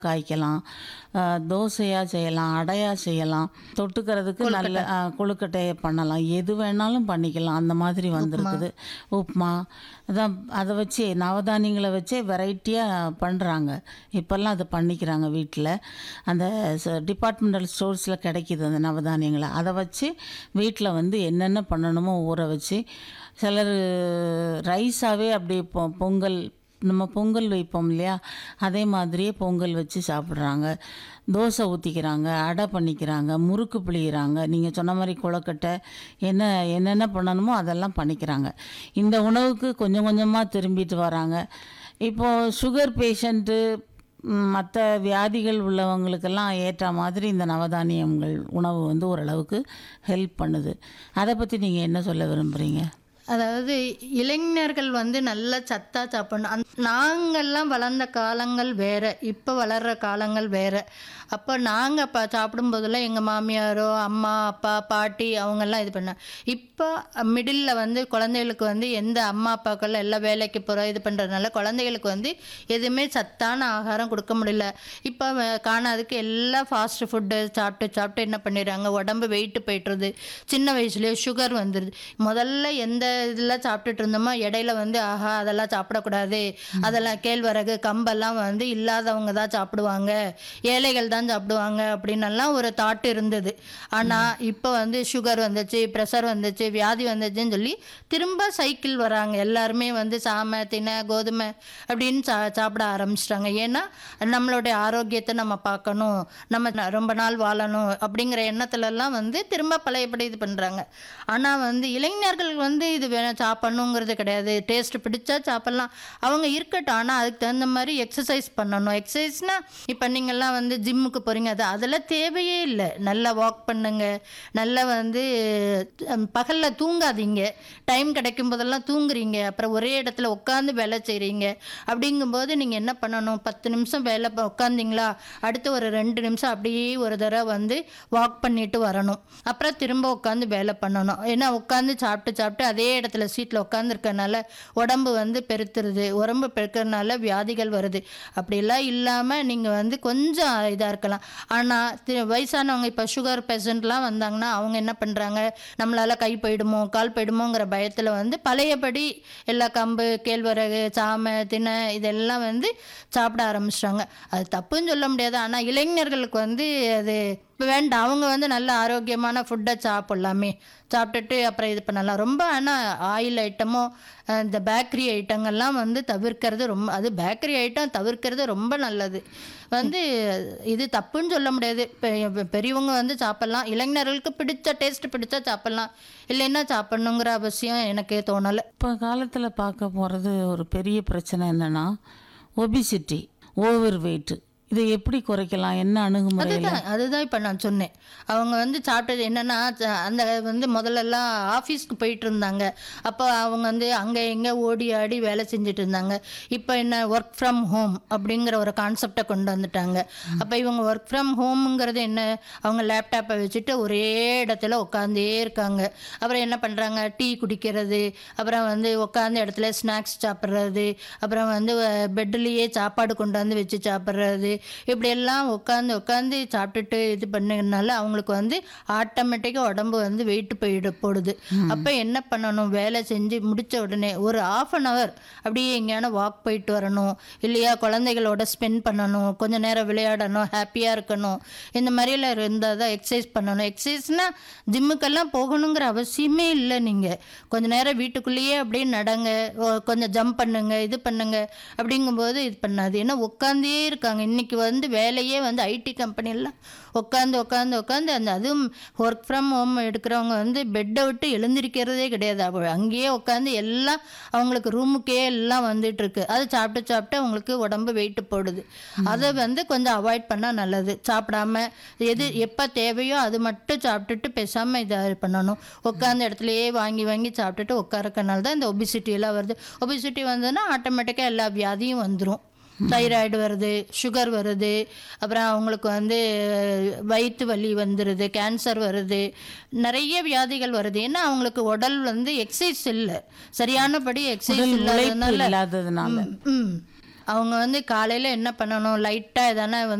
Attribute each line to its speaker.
Speaker 1: காய்க்கலாம் தோசையாக செய்யலாம் அடையாக செய்யலாம் தொட்டுக்கிறதுக்கு நல்ல ஆ, கொழுக்கட்டையை பண்ணலாம் எது வேணாலும் பண்ணிக்கலாம் அந்த மாதிரி வந்திருக்குது உப்புமா அதான் அதை வச்சு நவதானியங்களை வச்சே வெரைட்டியாக பண்ணுறாங்க இப்போல்லாம் அதை பண்ணிக்கிறாங்க வீட்டில் அந்த டிபார்ட்மெண்டல் ஸ்டோர்ஸில் கிடைக்கிது அந்த நவதானியங்களை அதை வச்சு வீட்டில் வந்து என்னென்ன பண்ணணுமோ ஊற வச்சு சிலர் ரைஸாகவே அப்படி பொ பொங்கல் நம்ம பொங்கல் வைப்போம் இல்லையா அதே மாதிரியே பொங்கல் வச்சு சாப்பிட்றாங்க தோசை ஊற்றிக்கிறாங்க அடை பண்ணிக்கிறாங்க முறுக்கு பிழிகிறாங்க நீங்கள் சொன்ன மாதிரி கொழுக்கட்டை என்ன என்னென்ன பண்ணணுமோ அதெல்லாம் பண்ணிக்கிறாங்க இந்த உணவுக்கு கொஞ்சம் கொஞ்சமாக திரும்பிட்டு வராங்க இப்போது சுகர் பேஷண்ட்டு மற்ற வியாதிகள் உள்ளவங்களுக்கெல்லாம் ஏற்ற மாதிரி இந்த நவதானியங்கள் உணவு வந்து ஓரளவுக்கு ஹெல்ப் பண்ணுது அதை பற்றி நீங்கள் என்ன சொல்ல விரும்புகிறீங்க
Speaker 2: அதாவது இளைஞர்கள் வந்து நல்ல சத்தா சாப்பிடணும் அந் நாங்கள்லாம் வளர்ந்த காலங்கள் வேற இப்போ வளர்கிற காலங்கள் வேற அப்போ நாங்கள் இப்போ சாப்பிடும்போதெல்லாம் எங்கள் மாமியாரோ அம்மா அப்பா பாட்டி அவங்கெல்லாம் இது பண்ண இப்போ மிடில் வந்து குழந்தைகளுக்கு வந்து எந்த அம்மா அப்பாக்கள் எல்லாம் வேலைக்கு போகிறோம் இது பண்ணுறதுனால குழந்தைகளுக்கு வந்து எதுவுமே சத்தான ஆகாரம் கொடுக்க முடியல இப்போ காணாதுக்கு எல்லாம் ஃபாஸ்ட் ஃபுட்டு சாப்பிட்டு சாப்பிட்டு என்ன பண்ணிடுறாங்க உடம்பு வெயிட்டு போய்ட்டுருது சின்ன வயசுலேயே சுகர் வந்துடுது முதல்ல எந்த இதெல்லாம் சாப்பிட்டுட்டு இருந்தோமோ இடையில வந்து ஆஹா அதெல்லாம் சாப்பிடக்கூடாது அதெல்லாம் கேழ்வரகு கம்பெல்லாம் வந்து இல்லாதவங்க தான் சாப்பிடுவாங்க ஏழைகள் தான் சாப்பிடுவாங்க அப்படின்னெல்லாம் ஒரு தாட் இருந்தது ஆனால் இப்போ வந்து சுகர் வந்துச்சு ப்ரெஷர் வந்துச்சு வியாதி வந்துச்சுன்னு சொல்லி திரும்ப சைக்கிள் வராங்க எல்லாருமே வந்து சாமை தினை கோதுமை அப்படின்னு சா சாப்பிட ஆரம்பிச்சிட்டாங்க ஏன்னா நம்மளுடைய ஆரோக்கியத்தை நம்ம பார்க்கணும் நம்ம ந- ரொம்ப நாள் வாழணும் அப்படிங்கிற எண்ணத்துலலாம் வந்து திரும்ப பழையபடி இது பண்ணுறாங்க ஆனால் வந்து இளைஞர்கள் வந்து இது வேணாம் சாப்பிடணுங்கிறது கிடையாது டேஸ்ட் பிடிச்சா சாப்பிட்லாம் அவங்க இருக்கட்டும் ஆனால் அதுக்கு தகுந்த மாதிரி எக்ஸசைஸ் பண்ணணும் எக்ஸசைஸ்னால் இப்போ நீங்கள்லாம் வந்து ஜிம்முக்கு போகிறீங்க அது அதெல்லாம் தேவையே இல்லை நல்லா வாக் பண்ணுங்க நல்லா வந்து பகலில் தூங்காதீங்க டைம் கிடைக்கும் போதெல்லாம் தூங்குறீங்க அப்புறம் ஒரே இடத்துல உட்காந்து வேலை செய்கிறீங்க அப்படிங்கும்போது நீங்கள் என்ன பண்ணணும் பத்து நிமிஷம் வேலை ப- உட்காந்தீங்களா அடுத்து ஒரு ரெண்டு நிமிஷம் அப்படியே ஒரு தடவை வந்து வாக் பண்ணிட்டு வரணும் அப்புறம் திரும்ப உட்காந்து வேலை பண்ணணும் ஏன்னா உட்காந்து சாப்பிட்டு சாப்பிட்டு அதே இடத்துல சீட்டில் உட்காந்துருக்கனால உடம்பு வந்து பெருத்துருது உடம்பு பெருக்கிறதுனால வியாதிகள் வருது அப்படிலாம் இல்லாமல் நீங்கள் வந்து கொஞ்சம் இதாக இருக்கலாம் ஆனால் வயசானவங்க இப்போ சுகர் பேஷண்ட்லாம் வந்தாங்கன்னா அவங்க என்ன பண்ணுறாங்க நம்மளால் கை போயிடுமோ கால் போயிடுமோங்கிற பயத்தில் வந்து பழையபடி எல்லா கம்பு கேழ்வரகு சாமை தினை இதெல்லாம் வந்து சாப்பிட ஆரம்பிச்சிட்டாங்க அது தப்புன்னு சொல்ல முடியாது ஆனால் இளைஞர்களுக்கு வந்து அது இப்போ வேண்டாம் அவங்க வந்து நல்ல ஆரோக்கியமான ஃபுட்டை சாப்பிட்லாமே சாப்பிட்டுட்டு அப்புறம் இது பண்ணலாம் ரொம்ப ஆனால் ஆயில் ஐட்டமோ அஹ், இந்த பேக்கரி ஐட்டங்கள்லாம் வந்து தவிர்க்கிறது ரொம்ப அது பேக்கரி ஐட்டம் தவிர்க்கிறது ரொம்ப நல்லது வந்து இது தப்புன்னு சொல்ல முடியாது பெ- பெரியவங்க வந்து சாப்பிட்லாம் இளைஞர்களுக்கு பிடிச்ச டேஸ்ட் பிடிச்சா சாப்பிட்லாம் இல்லைன்னா சாப்பிட்ணுங்கிற அவசியம் எனக்கு தோணலை
Speaker 1: இப்போ காலத்தில் பார்க்க போகிறது ஒரு பெரிய பிரச்சனை என்னென்னா ஒபிசிட்டி ஓவர் வெயிட்டு இதை எப்படி குறைக்கலாம் என்ன அணுகுமுறையில்
Speaker 2: அதுதான் அதுதான் இப்போ நான் சொன்னேன் அவங்க வந்து சாப்பிட்டது என்னன்னா ச- அந்த வந்து முதல்லலாம் ஆஃபீஸ்க்கு போயிட்டு இருந்தாங்க அப்போ அவங்க வந்து அங்கே எங்கே ஓடி ஆடி வேலை செஞ்சுட்டு இருந்தாங்க இப்போ என்ன ஒர்க் ஃப்ரம் ஹோம் அப்படிங்கிற ஒரு கான்செப்டை கொண்டு வந்துட்டாங்க அப்போ இவங்க ஒர்க் ஃப்ரம் ஹோம்ங்கிறது என்ன அவங்க லேப்டாப்பை வச்சுட்டு ஒரே இடத்துல உட்காந்தே இருக்காங்க அப்புறம் என்ன பண்ணுறாங்க டீ குடிக்கிறது அப்புறம் வந்து உட்காந்த இடத்துல ஸ்நாக்ஸ் சாப்பிட்றது அப்புறம் வந்து பெட்லேயே சாப்பாடு கொண்டு வந்து வச்சு சாப்பிட்றது இப்படியெல்லாம் உட்காந்து உட்காந்து சாப்பிட்டுட்டு இது பண்ணதுனால அவங்களுக்கு வந்து ஆட்டோமேட்டிக்காக உடம்பு வந்து வெயிட் போயிடு போடுது அப்போ என்ன பண்ணணும் வேலை செஞ்சு முடிச்ச உடனே ஒரு ஆஃப் அன் ஹவர் அப்படியே எங்கேயான வாக் போயிட்டு வரணும் இல்லையா குழந்தைகளோட ஸ்பெண்ட் பண்ணணும் கொஞ்ச நேரம் விளையாடணும் ஹாப்பியாக இருக்கணும் இந்த மாதிரிலாம் இருந்தால் தான் எக்ஸசைஸ் பண்ணணும் எக்ஸசைஸ்னால் ஜிம்முக்கெல்லாம் போகணுங்கிற அவசியமே இல்லை நீங்கள் கொஞ்ச நேரம் வீட்டுக்குள்ளேயே அப்படியே நடங்க ஓ, கொஞ்சம் ஜம்ப் பண்ணுங்க இது பண்ணுங்க அப்படிங்கும்போது இது பண்ணாது ஏன்னா உட்காந்தே இருக்காங்க இன்னைக்கு வந்து வேலையே வந்து ஐடி கம்பெனிலாம் உட்காந்து உட்காந்து உட்காந்து அந்த அதுவும் ஒர்க் ஃப்ரம் ஹோம் எடுக்கிறவங்க வந்து பெட்டை விட்டு எழுந்திருக்கிறதே கிடையாது அவ அங்கேயே உட்காந்து எல்லாம் அவங்களுக்கு ரூமுக்கே எல்லாம் வந்துட்டு இருக்கு அது சாப்பிட்டு சாப்பிட்டு அவங்களுக்கு உடம்பு வெயிட்டு போடுது அதை வந்து கொஞ்சம் அவாய்ட் பண்ணால் நல்லது சாப்பிடாம எது எப்போ தேவையோ அது மட்டும் சாப்பிட்டுட்டு பேசாமல் இதை பண்ணணும் உட்காந்த இடத்துலையே வாங்கி வாங்கி சாப்பிட்டுட்டு உட்காரக்கனால தான் இந்த ஒபிசிட்டி எல்லாம் வருது ஒபிசிட்டி வந்ததுன்னா ஆட்டோமேட்டிக்காக எல்லா வியாதியும் வந்துடும் தைராய்டு வருது சுகர் வருது அப்புறம் அவங்களுக்கு வந்து வயிற்று வலி வந்துடுது கேன்சர் வருது நிறைய வியாதிகள் வருது ஏன்னா அவங்களுக்கு உடல் வந்து எக்ஸசைஸ் இல்லை சரியானபடி எக்ஸசைஸ்
Speaker 1: உடல் உழைப்பு
Speaker 2: இல்லாததுனால
Speaker 1: இல்லாததுனால
Speaker 2: ம் அவங்க வந்து காலையில் என்ன பண்ணணும் லைட்டாக எதனா வந்து